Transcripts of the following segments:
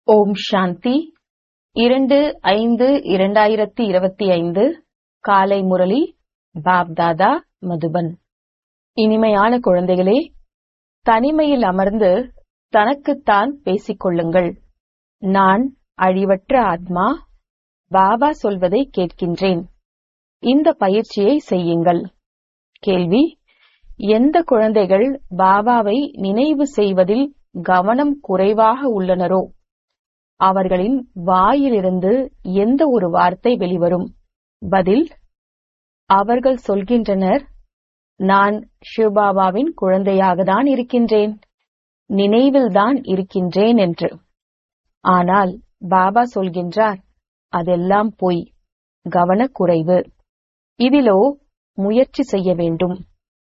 ஓம் சாந்தி இரண்டு ஐந்து இரண்டாயிரத்தி இருபத்தி ஐந்து காலை முரளி பாப்தாதா மதுபன் இனிமையான குழந்தைகளே தனிமையில் அமர்ந்து தனக்குத்தான் பேசிக் கொள்ளுங்கள் நான் அழிவற்ற ஆத்மா பாபா சொல்வதை கேட்கின்றேன் இந்த பயிற்சியை செய்யுங்கள் கேள்வி எந்த குழந்தைகள் பாபாவை நினைவு செய்வதில் கவனம் குறைவாக உள்ளனரோ அவர்களின் வாயிலிருந்து எந்த ஒரு வார்த்தை வெளிவரும் பதில் அவர்கள் சொல்கின்றனர் நான் சிவபாபாவின் குழந்தையாகத்தான் இருக்கின்றேன் நினைவில்தான் இருக்கின்றேன் என்று ஆனால் பாபா சொல்கின்றார் அதெல்லாம் பொய் கவனக்குறைவு இதிலோ முயற்சி செய்ய வேண்டும்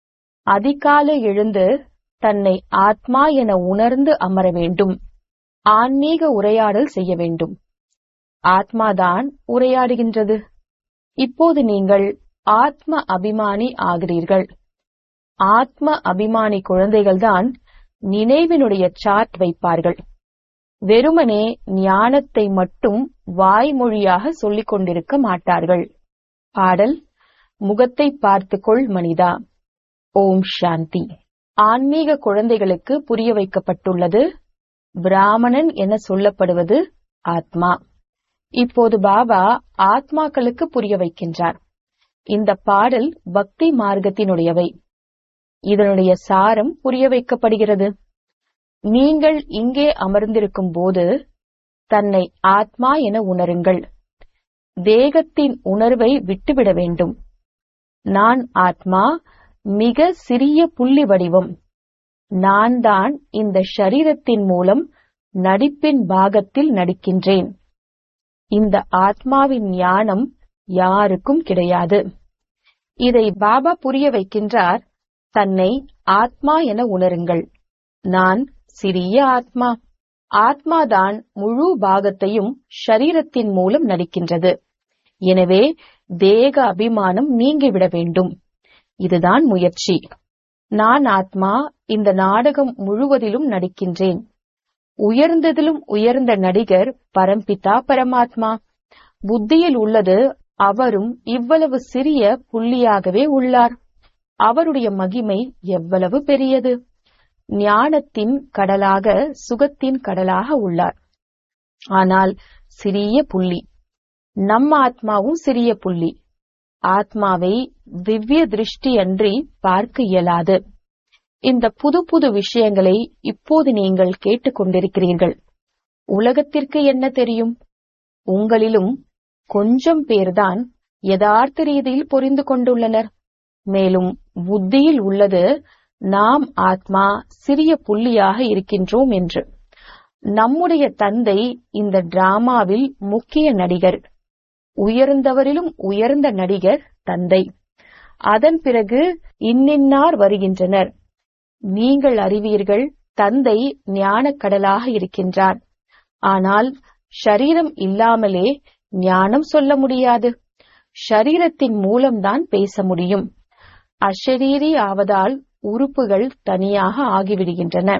அதிகாலை எழுந்து தன்னை ஆத்மா என உணர்ந்து அமர வேண்டும் ஆன்மீக உரையாடல் செய்ய வேண்டும் ஆத்மாதான் உரையாடுகின்றது இப்போது நீங்கள் ஆத்ம அபிமானி ஆகிறீர்கள் ஆத்ம அபிமானி குழந்தைகள்தான் நினைவினுடைய சார்ட் வைப்பார்கள் வெறுமனே ஞானத்தை மட்டும் வாய்மொழியாக சொல்லிக் கொண்டிருக்க மாட்டார்கள் பாடல் முகத்தை பார்த்துக்கொள் மனிதா ஓம் சாந்தி ஆன்மீக குழந்தைகளுக்கு புரிய வைக்கப்பட்டுள்ளது பிராமணன் என சொல்லப்படுவது ஆத்மா இப்போது பாபா ஆத்மாக்களுக்கு புரிய வைக்கின்றார் இந்த பாடல் பக்தி மார்க்கத்தினுடையவை இதனுடைய சாரம் புரிய வைக்கப்படுகிறது நீங்கள் இங்கே அமர்ந்திருக்கும் போது தன்னை ஆத்மா என உணருங்கள் தேகத்தின் உணர்வை விட்டுவிட வேண்டும் நான் ஆத்மா மிக சிறிய புள்ளி வடிவம் நான் தான் இந்த ஷரீரத்தின் மூலம் நடிப்பின் பாகத்தில் நடிக்கின்றேன் இந்த ஆத்மாவின் ஞானம் யாருக்கும் கிடையாது இதை பாபா புரிய வைக்கின்றார் தன்னை ஆத்மா என உணருங்கள் நான் சிறிய ஆத்மா ஆத்மாதான் முழு பாகத்தையும் ஷரீரத்தின் மூலம் நடிக்கின்றது எனவே தேக அபிமானம் நீங்கிவிட வேண்டும் இதுதான் முயற்சி நான் ஆத்மா இந்த நாடகம் முழுவதிலும் நடிக்கின்றேன் உயர்ந்ததிலும் உயர்ந்த நடிகர் பரம்பிதா பரமாத்மா புத்தியில் உள்ளது அவரும் இவ்வளவு சிறிய புள்ளியாகவே உள்ளார் அவருடைய மகிமை எவ்வளவு பெரியது ஞானத்தின் கடலாக சுகத்தின் கடலாக உள்ளார் ஆனால் சிறிய புள்ளி நம் ஆத்மாவும் சிறிய புள்ளி ஆத்மாவை திவ்ய திருஷ்டி அன்றி பார்க்க இயலாது இந்த புது புது விஷயங்களை இப்போது நீங்கள் கேட்டுக்கொண்டிருக்கிறீர்கள் உலகத்திற்கு என்ன தெரியும் உங்களிலும் கொஞ்சம் பேர்தான் யதார்த்த ரீதியில் புரிந்து கொண்டுள்ளனர் மேலும் புத்தியில் உள்ளது நாம் ஆத்மா சிறிய புள்ளியாக இருக்கின்றோம் என்று நம்முடைய தந்தை இந்த டிராமாவில் முக்கிய நடிகர் உயர்ந்தவரிலும் உயர்ந்த நடிகர் தந்தை அதன் பிறகு இன்னின்னார் வருகின்றனர் நீங்கள் அறிவீர்கள் தந்தை ஞானக்கடலாக இருக்கின்றார் ஆனால் ஷரீரம் இல்லாமலே ஞானம் சொல்ல முடியாது ஷரீரத்தின் மூலம்தான் பேச முடியும் அஷரீரி ஆவதால் உறுப்புகள் தனியாக ஆகிவிடுகின்றன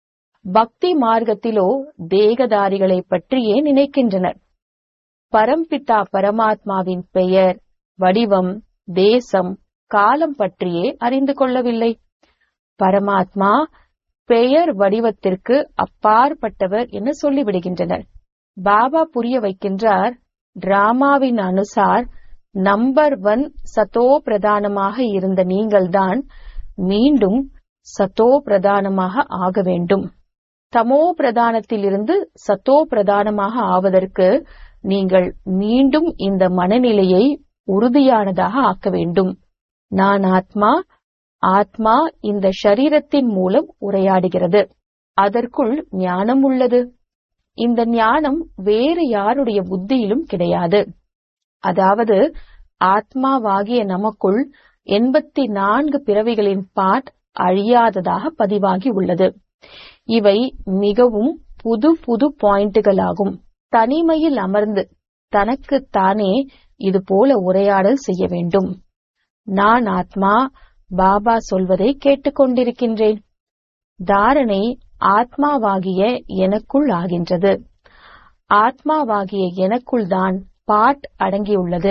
பக்தி மார்க்கத்திலோ தேகதாரிகளை பற்றியே நினைக்கின்றனர் பரம்பிதா பரமாத்மாவின் பெயர் வடிவம் தேசம் காலம் பற்றியே அறிந்து கொள்ளவில்லை பரமாத்மா பெயர் வடிவத்திற்கு அப்பாற்பட்டவர் என சொல்லிவிடுகின்றனர் பாபா புரிய வைக்கின்றார் டிராமாவின் அனுசார் நம்பர் ஒன் சதோ பிரதானமாக இருந்த நீங்கள்தான் மீண்டும் சத்தோ பிரதானமாக ஆக வேண்டும் தமோ பிரதானத்திலிருந்து சத்தோ பிரதானமாக ஆவதற்கு நீங்கள் மீண்டும் இந்த மனநிலையை உறுதியானதாக ஆக்க வேண்டும் நான் ஆத்மா ஆத்மா இந்த ஷரீரத்தின் மூலம் உரையாடுகிறது அதற்குள் ஞானம் உள்ளது இந்த ஞானம் வேறு யாருடைய புத்தியிலும் கிடையாது அதாவது ஆத்மாவாகிய நமக்குள் எண்பத்தி நான்கு பிறவிகளின் பாட் அழியாததாக பதிவாகி உள்ளது இவை மிகவும் புது புது பாயிண்டுகளாகும் தனிமையில் அமர்ந்து தனக்கு தானே இது போல உரையாடல் செய்ய வேண்டும் நான் ஆத்மா பாபா சொல்வதை கேட்டுக்கொண்டிருக்கின்றேன் தாரணை ஆத்மாவாகிய எனக்குள் ஆகின்றது ஆத்மாவாகிய எனக்குள் தான் பாட் அடங்கியுள்ளது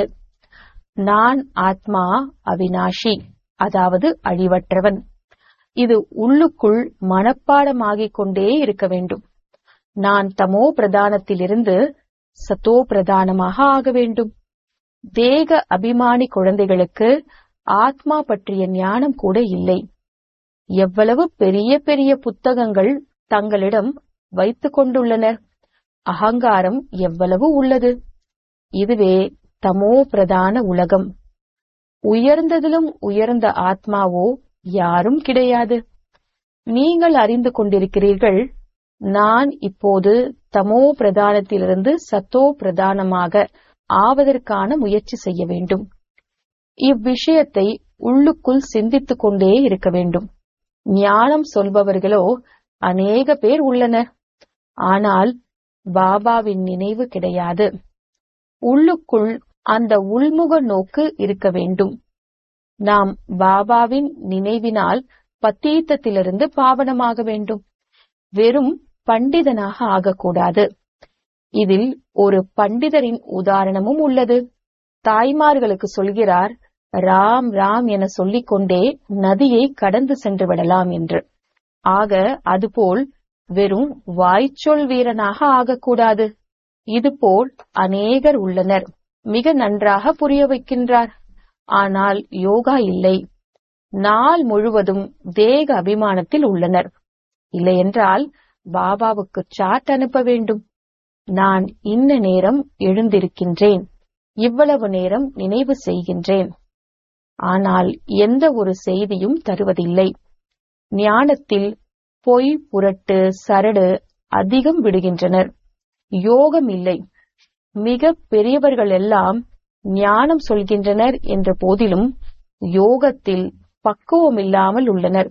நான் ஆத்மா அவினாஷி அதாவது அழிவற்றவன் இது உள்ளுக்குள் மனப்பாடமாகிக் கொண்டே இருக்க வேண்டும் நான் தமோ பிரதானத்திலிருந்து சத்தோ பிரதானமாக ஆக வேண்டும் தேக அபிமானி குழந்தைகளுக்கு ஆத்மா பற்றிய ஞானம் கூட இல்லை எவ்வளவு பெரிய பெரிய புத்தகங்கள் தங்களிடம் வைத்துக் கொண்டுள்ளனர் அகங்காரம் எவ்வளவு உள்ளது இதுவே தமோ பிரதான உலகம் உயர்ந்ததிலும் உயர்ந்த ஆத்மாவோ யாரும் கிடையாது நீங்கள் அறிந்து கொண்டிருக்கிறீர்கள் நான் இப்போது தமோ பிரதானத்திலிருந்து சத்தோ பிரதானமாக ஆவதற்கான முயற்சி செய்ய வேண்டும் இவ்விஷயத்தை உள்ளுக்குள் சிந்தித்துக் கொண்டே இருக்க வேண்டும் ஞானம் சொல்பவர்களோ அநேக பேர் உள்ளனர் ஆனால் பாபாவின் நினைவு கிடையாது உள்ளுக்குள் அந்த உள்முக நோக்கு இருக்க வேண்டும் நாம் பாபாவின் நினைவினால் பத்தீத்தத்திலிருந்து பாவனமாக வேண்டும் வெறும் பண்டிதனாக ஆகக்கூடாது இதில் ஒரு பண்டிதரின் உதாரணமும் உள்ளது தாய்மார்களுக்கு சொல்கிறார் ராம் ராம் என சொல்லிக் கொண்டே நதியை கடந்து சென்று விடலாம் என்று ஆக அதுபோல் வெறும் வாய்ச்சொல் வீரனாக ஆகக்கூடாது இதுபோல் அநேகர் உள்ளனர் மிக நன்றாக புரிய வைக்கின்றார் ஆனால் யோகா இல்லை நாள் முழுவதும் தேக அபிமானத்தில் உள்ளனர் இல்லையென்றால் பாபாவுக்கு சாட் அனுப்ப வேண்டும் நான் இன்ன நேரம் எழுந்திருக்கின்றேன் இவ்வளவு நேரம் நினைவு செய்கின்றேன் ஆனால் எந்த ஒரு செய்தியும் தருவதில்லை ஞானத்தில் பொய் புரட்டு சரடு அதிகம் விடுகின்றனர் யோகம் இல்லை மிக பெரியவர்கள் எல்லாம் ஞானம் சொல்கின்றனர் என்ற போதிலும் யோகத்தில் பக்குவமில்லாமல் உள்ளனர்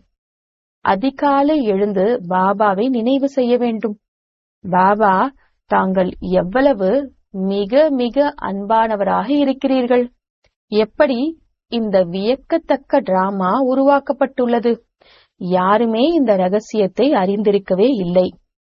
அதிகாலை எழுந்து பாபாவை நினைவு செய்ய வேண்டும் பாபா தாங்கள் எவ்வளவு மிக மிக அன்பானவராக இருக்கிறீர்கள் எப்படி இந்த வியக்கத்தக்க டிராமா உருவாக்கப்பட்டுள்ளது யாருமே இந்த ரகசியத்தை அறிந்திருக்கவே இல்லை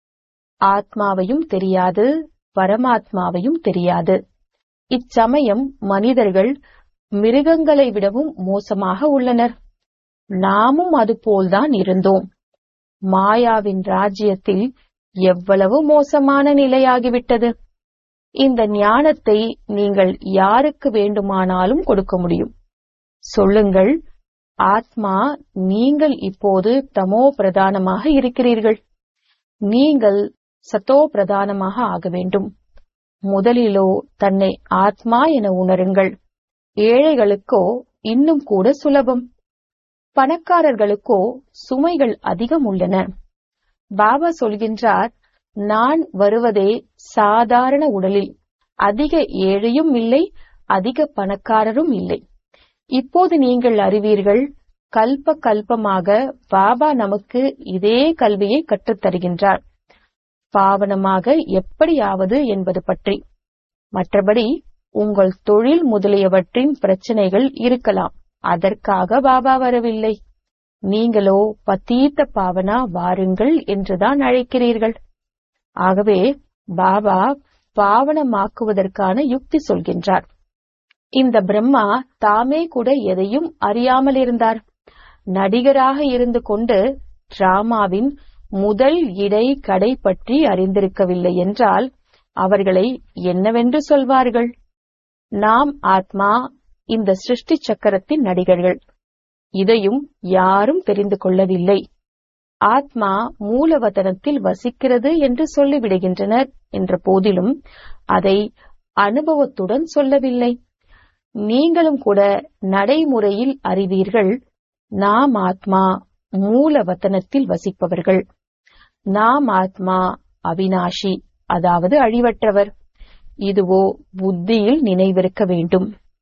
ஆத்மாவையும் தெரியாது பரமாத்மாவையும் தெரியாது இச்சமயம் மனிதர்கள் மிருகங்களை விடவும் மோசமாக உள்ளனர் நாமும் அதுபோல்தான் இருந்தோம் மாயாவின் ராஜ்யத்தில் எவ்வளவு மோசமான நிலையாகிவிட்டது இந்த ஞானத்தை நீங்கள் யாருக்கு வேண்டுமானாலும் கொடுக்க முடியும் சொல்லுங்கள் ஆத்மா நீங்கள் இப்போது தமோ பிரதானமாக இருக்கிறீர்கள் நீங்கள் சத்தோ பிரதானமாக ஆக வேண்டும் முதலிலோ தன்னை ஆத்மா என உணருங்கள் ஏழைகளுக்கோ இன்னும் கூட சுலபம் பணக்காரர்களுக்கோ சுமைகள் அதிகம் உள்ளன பாபா சொல்கின்றார் நான் வருவதே சாதாரண உடலில் அதிக ஏழையும் இல்லை அதிக பணக்காரரும் இல்லை இப்போது நீங்கள் அறிவீர்கள் கல்ப கல்பமாக பாபா நமக்கு இதே கல்வியை கற்றுத் தருகின்றார் பாவனமாக எப்படியாவது என்பது பற்றி மற்றபடி உங்கள் தொழில் முதலியவற்றின் பிரச்சனைகள் இருக்கலாம் அதற்காக பாபா வரவில்லை நீங்களோ பத்தீத்த பாவனா வாருங்கள் என்றுதான் அழைக்கிறீர்கள் ஆகவே பாபா பாவனமாக்குவதற்கான யுக்தி சொல்கின்றார் இந்த பிரம்மா தாமே கூட எதையும் அறியாமல் இருந்தார் நடிகராக இருந்து கொண்டு டிராமாவின் முதல் இடை கடை பற்றி அறிந்திருக்கவில்லை என்றால் அவர்களை என்னவென்று சொல்வார்கள் நாம் ஆத்மா இந்த சிருஷ்டி சக்கரத்தின் நடிகர்கள் இதையும் யாரும் தெரிந்து கொள்ளவில்லை ஆத்மா மூலவதனத்தில் வசிக்கிறது என்று சொல்லிவிடுகின்றனர் என்ற போதிலும் அதை அனுபவத்துடன் சொல்லவில்லை நீங்களும் கூட நடைமுறையில் அறிவீர்கள் நாம் ஆத்மா மூலவத்தனத்தில் வசிப்பவர்கள் நாம் ஆத்மா அவினாஷி அதாவது அழிவற்றவர் இதுவோ புத்தியில் நினைவிருக்க வேண்டும்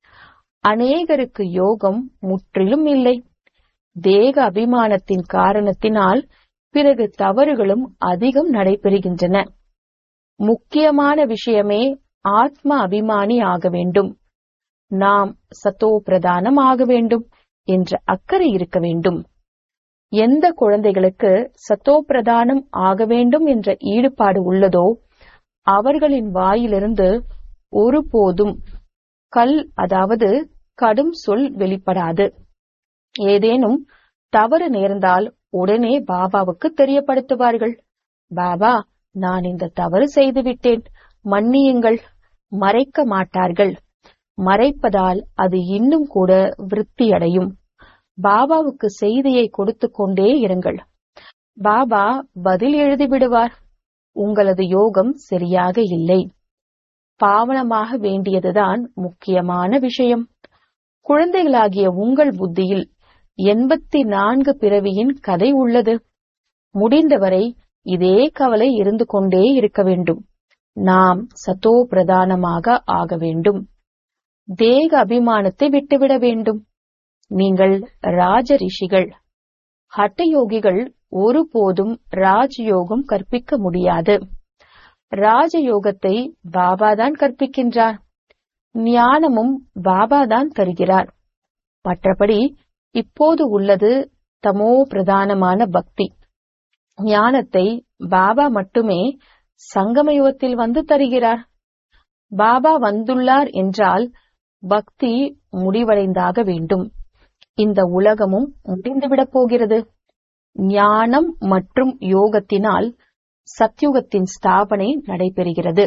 அநேகருக்கு யோகம் முற்றிலும் இல்லை தேக அபிமானத்தின் காரணத்தினால் பிறகு தவறுகளும் அதிகம் நடைபெறுகின்றன முக்கியமான விஷயமே ஆத்ம அபிமானி ஆக வேண்டும் நாம் சத்தோ பிரதானம் ஆக வேண்டும் என்ற அக்கறை இருக்க வேண்டும் எந்த குழந்தைகளுக்கு சத்தோ பிரதானம் ஆக வேண்டும் என்ற ஈடுபாடு உள்ளதோ அவர்களின் வாயிலிருந்து ஒருபோதும் கல் அதாவது கடும் சொல் வெளிப்படாது ஏதேனும் தவறு நேர்ந்தால் உடனே பாபாவுக்கு தெரியப்படுத்துவார்கள் பாபா நான் இந்த தவறு செய்துவிட்டேன் மன்னியுங்கள் மறைக்க மாட்டார்கள் மறைப்பதால் அது இன்னும் கூட விருத்தியடையும் பாபாவுக்கு செய்தியை கொடுத்து கொண்டே இருங்கள் பாபா பதில் எழுதிவிடுவார் உங்களது யோகம் சரியாக இல்லை பாவனமாக வேண்டியதுதான் முக்கியமான விஷயம் குழந்தைகளாகிய உங்கள் புத்தியில் எண்பத்தி நான்கு பிறவியின் கதை உள்ளது முடிந்தவரை இதே கவலை இருந்து கொண்டே இருக்க வேண்டும் நாம் சத்தோ பிரதானமாக ஆக வேண்டும் தேக அபிமானத்தை விட்டுவிட வேண்டும் நீங்கள் ராஜ ரிஷிகள் ஹட்டயோகிகள் ஒருபோதும் ராஜயோகம் கற்பிக்க முடியாது ராஜயோகத்தை பாபாதான் கற்பிக்கின்றார் ஞானமும் பாபாதான் தருகிறார் மற்றபடி இப்போது உள்ளது தமோ பிரதானமான பக்தி ஞானத்தை பாபா மட்டுமே சங்கமயுகத்தில் வந்து தருகிறார் பாபா வந்துள்ளார் என்றால் பக்தி முடிவடைந்தாக வேண்டும் இந்த உலகமும் முடிந்துவிடப் போகிறது ஞானம் மற்றும் யோகத்தினால் சத்யுகத்தின் ஸ்தாபனை நடைபெறுகிறது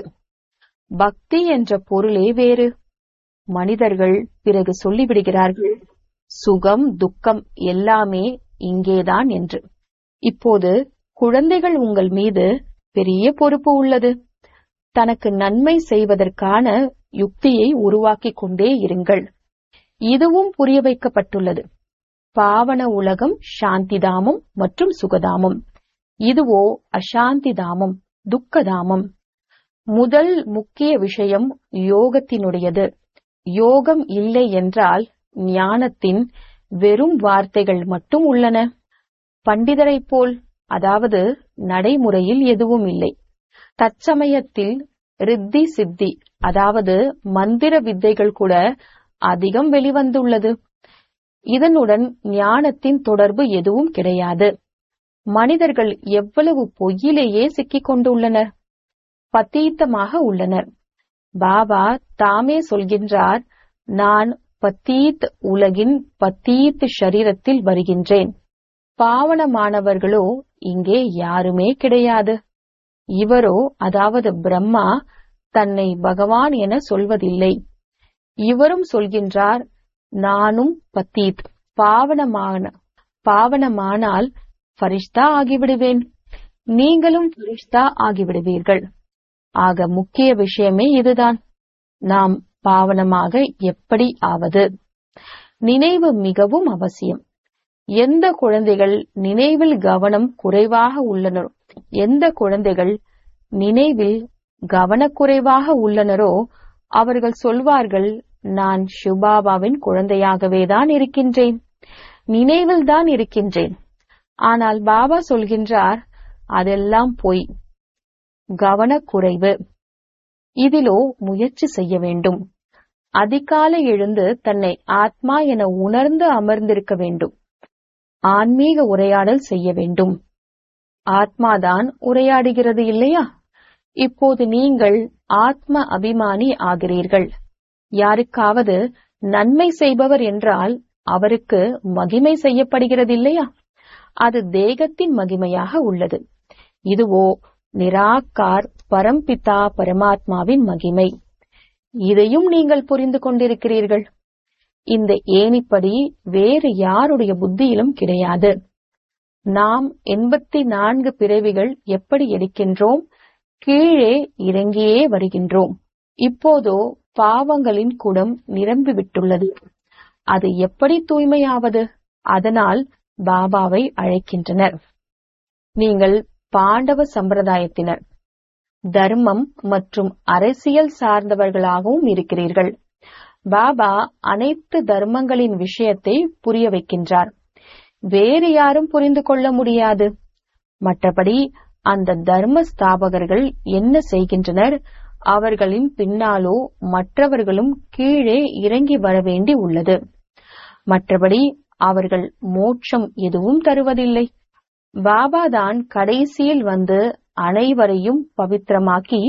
பக்தி என்ற பொருளே வேறு மனிதர்கள் பிறகு சொல்லிவிடுகிறார்கள் சுகம் துக்கம் எல்லாமே இங்கேதான் என்று இப்போது குழந்தைகள் உங்கள் மீது பெரிய பொறுப்பு உள்ளது தனக்கு நன்மை செய்வதற்கான யுக்தியை உருவாக்கிக் கொண்டே இருங்கள் இதுவும் புரிய வைக்கப்பட்டுள்ளது பாவன உலகம் சாந்திதாமம் மற்றும் சுகதாமம் இதுவோ அசாந்திதாமம் துக்கதாமம் முதல் முக்கிய விஷயம் யோகத்தினுடையது யோகம் இல்லை என்றால் ஞானத்தின் வெறும் வார்த்தைகள் மட்டும் உள்ளன பண்டிதரைப் போல் அதாவது நடைமுறையில் எதுவும் இல்லை தற்சமயத்தில் ரித்தி சித்தி அதாவது மந்திர வித்தைகள் கூட அதிகம் வெளிவந்துள்ளது இதனுடன் ஞானத்தின் தொடர்பு எதுவும் கிடையாது மனிதர்கள் எவ்வளவு பொய்யிலேயே சிக்கிக் கொண்டுள்ளனர் பத்தீத்தமாக உள்ளனர் பாபா தாமே சொல்கின்றார் நான் பத்தீத் உலகின் பத்தீத் ஷரீரத்தில் வருகின்றேன் பாவனமானவர்களோ இங்கே யாருமே கிடையாது இவரோ அதாவது பிரம்மா தன்னை பகவான் என சொல்வதில்லை இவரும் சொல்கின்றார் நானும் பத்தீத் பாவனமான பாவனமானால் ஃபரிஷ்தா ஆகிவிடுவேன் நீங்களும் ஃபரிஷ்தா ஆகிவிடுவீர்கள் ஆக முக்கிய விஷயமே இதுதான் நாம் பாவனமாக எப்படி ஆவது நினைவு மிகவும் அவசியம் எந்த குழந்தைகள் நினைவில் கவனம் குறைவாக உள்ளனரோ எந்த குழந்தைகள் நினைவில் கவனக்குறைவாக உள்ளனரோ அவர்கள் சொல்வார்கள் நான் ஷுபாபாவின் குழந்தையாகவே தான் இருக்கின்றேன் நினைவில் தான் இருக்கின்றேன் ஆனால் பாபா சொல்கின்றார் அதெல்லாம் பொய் கவனக்குறைவு இதிலோ முயற்சி செய்ய வேண்டும் அதிகாலை எழுந்து தன்னை ஆத்மா என உணர்ந்து அமர்ந்திருக்க வேண்டும் ஆன்மீக உரையாடல் செய்ய வேண்டும் ஆத்மாதான் உரையாடுகிறது இல்லையா இப்போது நீங்கள் ஆத்ம அபிமானி ஆகிறீர்கள் யாருக்காவது நன்மை செய்பவர் என்றால் அவருக்கு மகிமை செய்யப்படுகிறது இல்லையா அது தேகத்தின் மகிமையாக உள்ளது இதுவோ நிராகார் பரம்பிதா பரமாத்மாவின் மகிமை இதையும் நீங்கள் புரிந்து கொண்டிருக்கிறீர்கள் இந்த ஏணிப்படி வேறு யாருடைய புத்தியிலும் கிடையாது நாம் எண்பத்தி நான்கு பிறவிகள் எப்படி எடுக்கின்றோம் கீழே இறங்கியே வருகின்றோம் இப்போதோ பாவங்களின் குடம் நிரம்பிவிட்டுள்ளது அது எப்படி தூய்மையாவது அதனால் பாபாவை அழைக்கின்றனர் நீங்கள் பாண்டவ சம்பிரதாயத்தினர் தர்மம் மற்றும் அரசியல் சார்ந்தவர்களாகவும் இருக்கிறீர்கள் பாபா அனைத்து தர்மங்களின் விஷயத்தை புரிய வைக்கின்றார் வேறு யாரும் புரிந்து கொள்ள முடியாது மற்றபடி அந்த தர்ம ஸ்தாபகர்கள் என்ன செய்கின்றனர் அவர்களின் பின்னாலோ மற்றவர்களும் கீழே இறங்கி வர வேண்டி உள்ளது மற்றபடி அவர்கள் மோட்சம் எதுவும் தருவதில்லை பாபா தான் கடைசியில் வந்து அனைவரையும் பவித்திரமாக்கி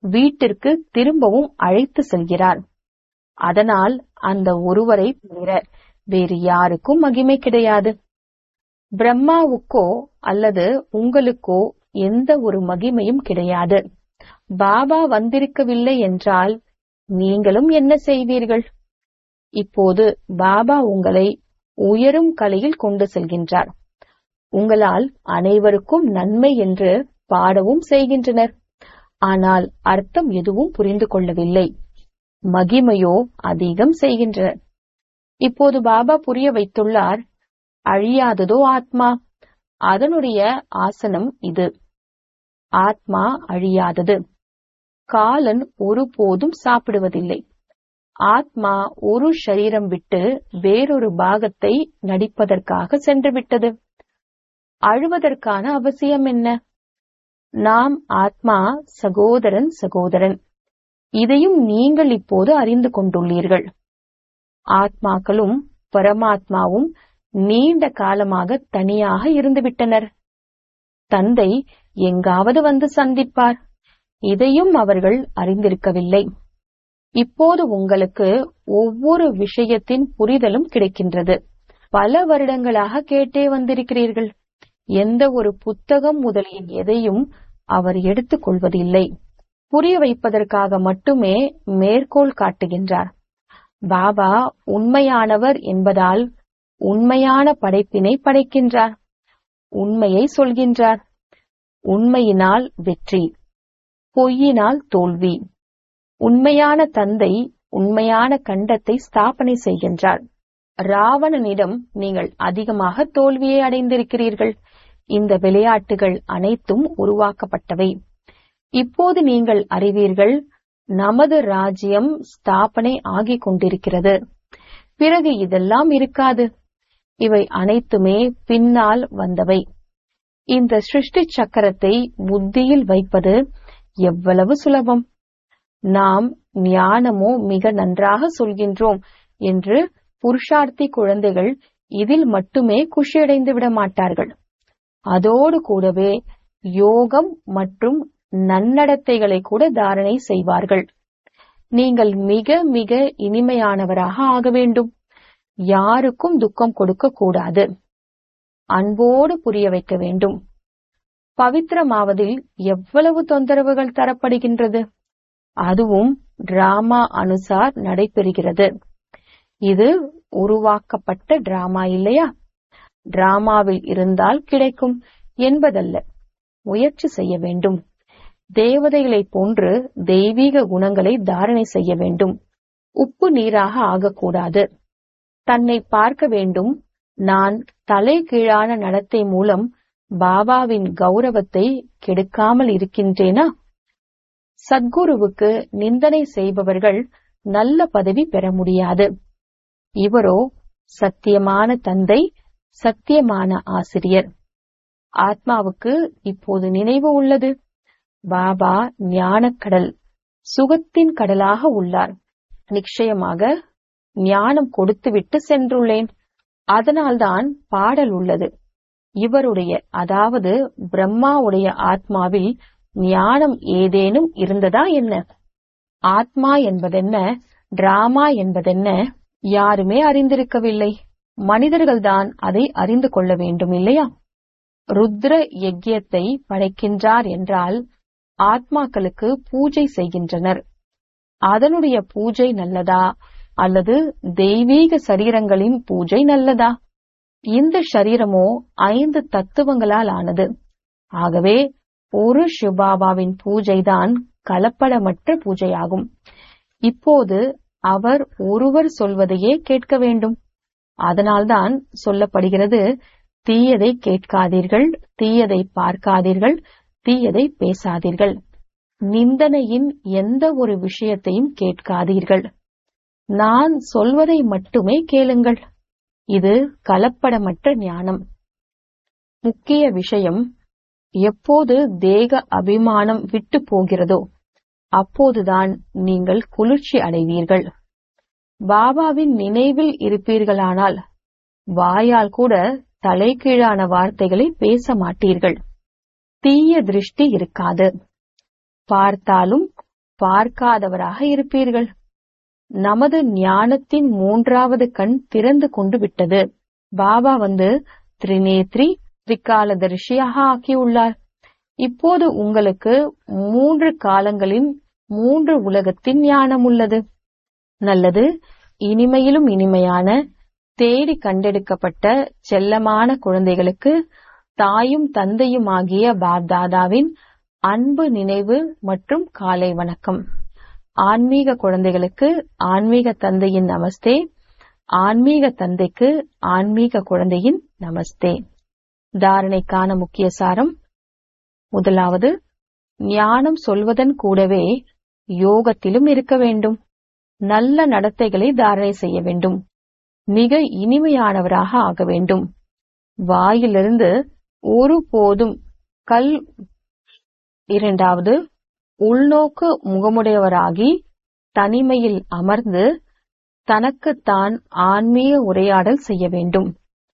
வீட்டிற்கு திரும்பவும் அழைத்து செல்கிறார் அதனால் அந்த ஒருவரை தவிர வேறு யாருக்கும் மகிமை கிடையாது பிரம்மாவுக்கோ அல்லது உங்களுக்கோ எந்த ஒரு மகிமையும் கிடையாது பாபா வந்திருக்கவில்லை என்றால் நீங்களும் என்ன செய்வீர்கள் இப்போது பாபா உங்களை உயரும் கலையில் கொண்டு செல்கின்றார் உங்களால் அனைவருக்கும் நன்மை என்று பாடவும் செய்கின்றனர் ஆனால் அர்த்தம் எதுவும் புரிந்து கொள்ளவில்லை மகிமையோ அதிகம் செய்கின்றனர் இப்போது பாபா புரிய வைத்துள்ளார் அழியாததோ ஆத்மா அதனுடைய ஆசனம் இது ஆத்மா அழியாதது காலன் ஒருபோதும் சாப்பிடுவதில்லை ஆத்மா ஒரு சரீரம் விட்டு வேறொரு பாகத்தை நடிப்பதற்காக சென்று விட்டது அழுவதற்கான அவசியம் என்ன நாம் ஆத்மா சகோதரன் சகோதரன் இதையும் நீங்கள் இப்போது அறிந்து கொண்டுள்ளீர்கள் ஆத்மாக்களும் பரமாத்மாவும் நீண்ட காலமாக தனியாக இருந்துவிட்டனர் தந்தை எங்காவது வந்து சந்திப்பார் இதையும் அவர்கள் அறிந்திருக்கவில்லை இப்போது உங்களுக்கு ஒவ்வொரு விஷயத்தின் புரிதலும் கிடைக்கின்றது பல வருடங்களாக கேட்டே வந்திருக்கிறீர்கள் எந்த ஒரு புத்தகம் முதலிய எதையும் அவர் எடுத்துக் கொள்வதில்லை புரிய வைப்பதற்காக மட்டுமே மேற்கோள் காட்டுகின்றார் பாபா உண்மையானவர் என்பதால் உண்மையான படைப்பினை படைக்கின்றார் உண்மையை சொல்கின்றார் உண்மையினால் வெற்றி பொய்யினால் தோல்வி உண்மையான தந்தை உண்மையான கண்டத்தை ஸ்தாபனை செய்கின்றார் ராவணனிடம் நீங்கள் அதிகமாக தோல்வியை அடைந்திருக்கிறீர்கள் இந்த விளையாட்டுகள் அனைத்தும் உருவாக்கப்பட்டவை இப்போது நீங்கள் அறிவீர்கள் நமது ராஜ்யம் ஸ்தாபனை ஆகிக் கொண்டிருக்கிறது பிறகு இதெல்லாம் இருக்காது இவை அனைத்துமே பின்னால் வந்தவை இந்த சிருஷ்டி சக்கரத்தை புத்தியில் வைப்பது எவ்வளவு சுலபம் நாம் ஞானமோ மிக நன்றாக சொல்கின்றோம் என்று புருஷார்த்தி குழந்தைகள் இதில் மட்டுமே குஷியடைந்து விட மாட்டார்கள் அதோடு கூடவே யோகம் மற்றும் நன்னடத்தைகளை கூட தாரணை செய்வார்கள் நீங்கள் மிக மிக இனிமையானவராக ஆக வேண்டும் யாருக்கும் துக்கம் கொடுக்க கூடாது அன்போடு புரிய வைக்க வேண்டும் பவித்திரமாவதில் எவ்வளவு தொந்தரவுகள் தரப்படுகின்றது அதுவும் டிராமா அனுசார் நடைபெறுகிறது இது உருவாக்கப்பட்ட டிராமா இல்லையா டிராமாவில் இருந்தால் கிடைக்கும் என்பதல்ல முயற்சி செய்ய வேண்டும் தேவதைகளைப் போன்று தெய்வீக குணங்களை தாரணை செய்ய வேண்டும் உப்பு நீராக ஆகக்கூடாது தன்னை பார்க்க வேண்டும் நான் தலை கீழான நடத்தை மூலம் பாபாவின் கௌரவத்தை கெடுக்காமல் இருக்கின்றேனா சத்குருவுக்கு நிந்தனை செய்பவர்கள் நல்ல பதவி பெற முடியாது இவரோ சத்தியமான தந்தை சத்தியமான ஆசிரியர் ஆத்மாவுக்கு இப்போது நினைவு உள்ளது பாபா ஞானக்கடல் சுகத்தின் கடலாக உள்ளார் நிச்சயமாக ஞானம் கொடுத்துவிட்டு சென்றுள்ளேன் அதனால்தான் பாடல் உள்ளது இவருடைய அதாவது பிரம்மாவுடைய ஆத்மாவில் ஞானம் ஏதேனும் இருந்ததா என்ன ஆத்மா என்பதென்ன டிராமா என்பதென்ன யாருமே அறிந்திருக்கவில்லை மனிதர்கள்தான் அதை அறிந்து கொள்ள வேண்டும் இல்லையா ருத்ர யஜ்யத்தை படைக்கின்றார் என்றால் ஆத்மாக்களுக்கு பூஜை செய்கின்றனர் அதனுடைய பூஜை நல்லதா அல்லது தெய்வீக சரீரங்களின் பூஜை நல்லதா இந்த சரீரமோ ஐந்து தத்துவங்களால் ஆனது ஆகவே ஒரு சிவபாபாவின் பூஜைதான் கலப்படமற்ற பூஜையாகும் இப்போது அவர் ஒருவர் சொல்வதையே கேட்க வேண்டும் அதனால்தான் சொல்லப்படுகிறது தீயதை கேட்காதீர்கள் தீயதை பார்க்காதீர்கள் தீயதை பேசாதீர்கள் நிந்தனையின் எந்த ஒரு விஷயத்தையும் கேட்காதீர்கள் நான் சொல்வதை மட்டுமே கேளுங்கள் இது கலப்படமற்ற ஞானம் முக்கிய விஷயம் எப்போது தேக அபிமானம் விட்டு போகிறதோ அப்போதுதான் நீங்கள் குளிர்ச்சி அடைவீர்கள் பாபாவின் நினைவில் இருப்பீர்களானால் வாயால் கூட தலைகீழான வார்த்தைகளை பேச மாட்டீர்கள் தீய திருஷ்டி இருக்காது பார்த்தாலும் பார்க்காதவராக இருப்பீர்கள் நமது ஞானத்தின் மூன்றாவது கண் திறந்து கொண்டு விட்டது பாபா வந்து திரிநேத்ரி திரிகாலதரிசியாக ஆக்கியுள்ளார் இப்போது உங்களுக்கு மூன்று காலங்களின் மூன்று உலகத்தின் ஞானம் உள்ளது நல்லது இனிமையிலும் இனிமையான தேடி கண்டெடுக்கப்பட்ட செல்லமான குழந்தைகளுக்கு தாயும் தந்தையும் ஆகிய பாப்தாதாவின் அன்பு நினைவு மற்றும் காலை வணக்கம் ஆன்மீக குழந்தைகளுக்கு ஆன்மீக தந்தையின் நமஸ்தே ஆன்மீக தந்தைக்கு ஆன்மீக குழந்தையின் நமஸ்தே தாரணைக்கான முக்கிய சாரம் முதலாவது ஞானம் சொல்வதன் கூடவே யோகத்திலும் இருக்க வேண்டும் நல்ல நடத்தைகளை தாரணை செய்ய வேண்டும் மிக இனிமையானவராக ஆக வேண்டும் வாயிலிருந்து ஒருபோதும் கல் இரண்டாவது உள்நோக்கு முகமுடையவராகி தனிமையில் அமர்ந்து தனக்குத்தான் ஆன்மீக உரையாடல் செய்ய வேண்டும்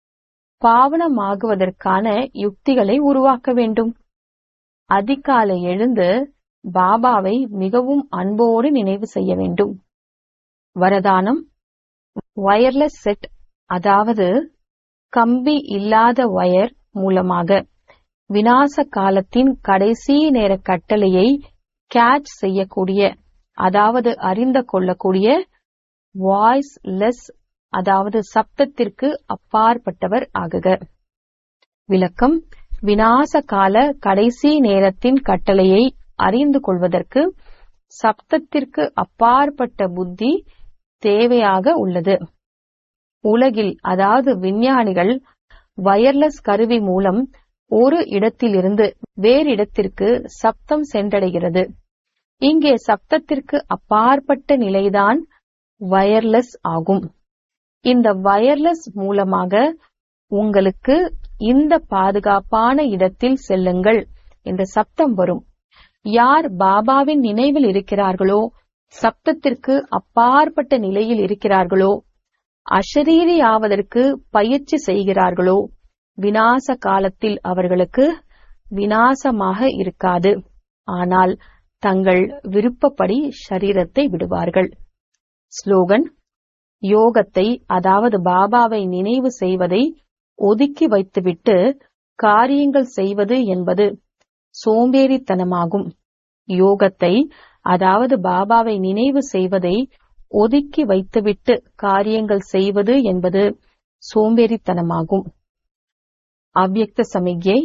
பாவனமாகுவதற்கான யுக்திகளை உருவாக்க வேண்டும் அதிகாலை எழுந்து பாபாவை மிகவும் அன்போடு நினைவு செய்ய வேண்டும் வரதானம் வயர்லெஸ் செட் அதாவது கம்பி இல்லாத வயர் மூலமாக வினாச காலத்தின் கடைசி நேர கட்டளையை கேட்ச் செய்யக்கூடிய அதாவது அறிந்து கொள்ளக்கூடிய வாய்ஸ் லெஸ் அதாவது சப்தத்திற்கு அப்பாற்பட்டவர் ஆகுக விளக்கம் வினாச கால கடைசி நேரத்தின் கட்டளையை அறிந்து கொள்வதற்கு சப்தத்திற்கு அப்பாற்பட்ட புத்தி தேவையாக உள்ளது உலகில் அதாவது விஞ்ஞானிகள் வயர்லெஸ் கருவி மூலம் ஒரு இடத்திலிருந்து வேறு இடத்திற்கு சப்தம் சென்றடைகிறது இங்கே சப்தத்திற்கு அப்பாற்பட்ட நிலைதான் வயர்லெஸ் ஆகும் இந்த வயர்லெஸ் மூலமாக உங்களுக்கு இந்த பாதுகாப்பான இடத்தில் செல்லுங்கள் என்ற சப்தம் வரும் யார் பாபாவின் நினைவில் இருக்கிறார்களோ சப்தத்திற்கு அப்பாற்பட்ட நிலையில் இருக்கிறார்களோ அஷரீரி ஆவதற்கு பயிற்சி செய்கிறார்களோ வினாச காலத்தில் அவர்களுக்கு வினாசமாக இருக்காது ஆனால் தங்கள் விருப்பப்படி ஷரீரத்தை விடுவார்கள் ஸ்லோகன் யோகத்தை அதாவது பாபாவை நினைவு செய்வதை ஒதுக்கி வைத்துவிட்டு காரியங்கள் செய்வது என்பது சோம்பேறித்தனமாகும் யோகத்தை அதாவது பாபாவை நினைவு செய்வதை ஒதுக்கி வைத்துவிட்டு காரியங்கள் செய்வது என்பது சோம்பேறித்தனமாகும் அவ்யக்த சமிக்ஞை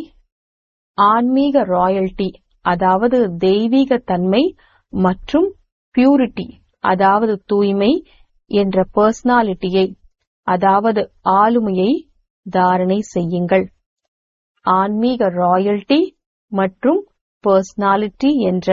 ஆன்மீக ராயல்டி அதாவது தெய்வீக தன்மை மற்றும் பியூரிட்டி அதாவது தூய்மை என்ற பர்சனாலிட்டியை அதாவது ஆளுமையை தாரணை செய்யுங்கள் ஆன்மீக ராயல்டி மற்றும் பர்சனாலிட்டி என்ற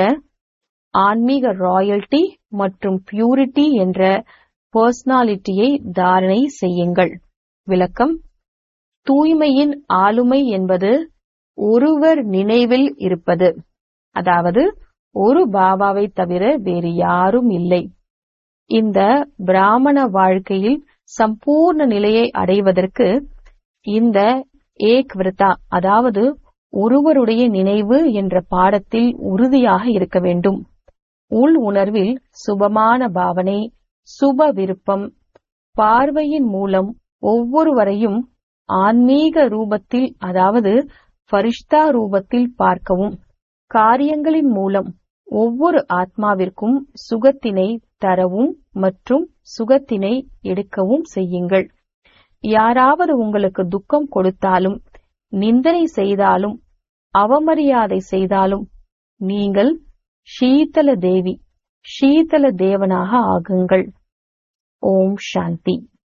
ஆன்மீக ராயல்டி மற்றும் பியூரிட்டி என்ற பர்சனாலிட்டியை தாரணை செய்யுங்கள் விளக்கம் தூய்மையின் ஆளுமை என்பது ஒருவர் நினைவில் இருப்பது அதாவது ஒரு பாபாவை தவிர வேறு யாரும் இல்லை இந்த பிராமண வாழ்க்கையில் சம்பூர்ண நிலையை அடைவதற்கு இந்த ஏக் விரதா அதாவது ஒருவருடைய நினைவு என்ற பாடத்தில் உறுதியாக இருக்க வேண்டும் உள் உணர்வில் சுபமான பாவனை சுப விருப்பம் பார்வையின் மூலம் ஒவ்வொருவரையும் ஆன்மீக ரூபத்தில் அதாவது ஃபரிஷ்தா ரூபத்தில் பார்க்கவும் காரியங்களின் மூலம் ஒவ்வொரு ஆத்மாவிற்கும் சுகத்தினை தரவும் மற்றும் சுகத்தினை எடுக்கவும் செய்யுங்கள் யாராவது உங்களுக்கு துக்கம் கொடுத்தாலும் நிந்தனை செய்தாலும் அவமரியாதை செய்தாலும் நீங்கள் ஷீதல தேவி ஷீதல தேவனாக ஆகுங்கள் ஓம் சாந்தி